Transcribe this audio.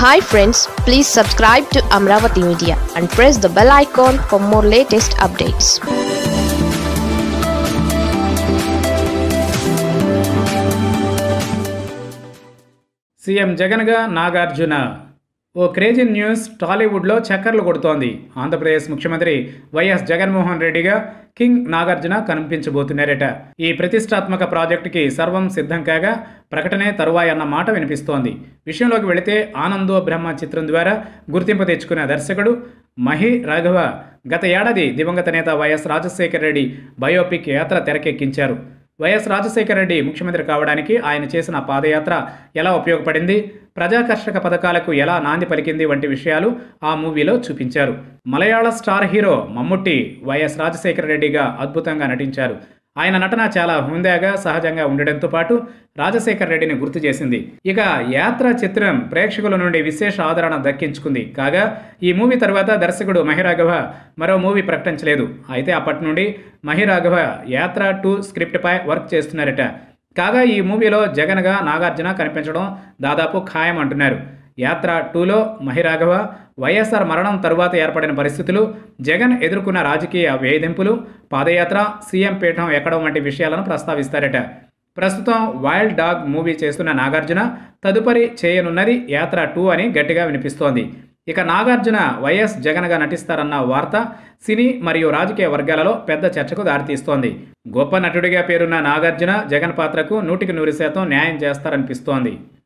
hi friends please subscribe to Amaravati media and press the bell icon for more latest updates CM జగన్గా నాగార్జున ఓ crazy news టాలీవుడ్లో చక్కర్లు కొడుతోంది ఆంధ్రప్రదేశ్ ముఖ్యమంత్రి వైఎస్ జగన్మోహన్ రెడ్డిగా కింగ్ నాగార్జున కనిపించబోతున్నారట ఈ ప్రతిష్టాత్మక ప్రాజెక్టుకి సర్వం సిద్ధం కాగా ప్రకటనే తరువాయి అన్న మాట వినిపిస్తోంది విషయంలోకి వెళితే ఆనందో బ్రహ్మ చిత్రం ద్వారా గుర్తింపు తెచ్చుకున్న దర్శకుడు మహి రాఘవ గత ఏడాది దివంగత నేత వైఎస్ రాజశేఖర రెడ్డి బయోపిక్ యాత్ర తెరకెక్కించారు వైఎస్ రాజశేఖర రెడ్డి ముఖ్యమంత్రి కావడానికి ఆయన చేసిన పాదయాత్ర ఎలా ఉపయోగపడింది ప్రజాకర్షక పథకాలకు ఎలా నాంది పలికింది వంటి విషయాలు ఆ మూవీలో చూపించారు మలయాళ star hero Mammootty YS Rajasekhara రెడ్డిగా అద్భుతంగా నటించారు ఆయన నటన చాలా హుందాగా సహజంగా ఉండడంతో పాటు రాజశేఖర రెడ్డిని గుర్తు చేసింది ఇక యాత్ర చిత్రం ప్రేక్షకుల నుండి విశేష ఆదరణ దక్కించుకుంది కాగా ఈ మూవీ తర్వాత దర్శకుడు మహిరాఘవ మరో మూవీ ప్రకటించలేదు అయితే అప్పటి నుండి మహిరాఘవ యాత్ర టూ స్క్రిప్ట్పై వర్క్ చేస్తున్నారట కాగా ఈ మూవీలో జగన్గా నాగార్జున కనిపించడం దాదాపు ఖాయం అంటున్నారు యాత్ర టూలో మహిరాఘవ వైఎస్ఆర్ మరణం తరువాత ఏర్పడిన పరిస్థితులు జగన్ ఎదుర్కొన్న రాజకీయ వేధింపులు పాదయాత్ర సీఎం పీఠం ఎక్కడం వంటి విషయాలను ప్రస్తావిస్తారట ప్రస్తుతం వైల్డ్ డాగ్ మూవీ చేస్తున్న నాగార్జున తదుపరి చేయనున్నది యాత్ర టూ అని గట్టిగా వినిపిస్తోంది ఇక నాగార్జున వైఎస్ జగన్గా నటిస్తారన్న వార్త సినీ మరియు రాజకీయ వర్గాలలో పెద్ద చర్చకు దారితీస్తోంది గొప్ప నటుడిగా పేరున్న నాగార్జున జగన్ పాత్రకు నూటికి నూరు శాతం న్యాయం చేస్తారనిపిస్తోంది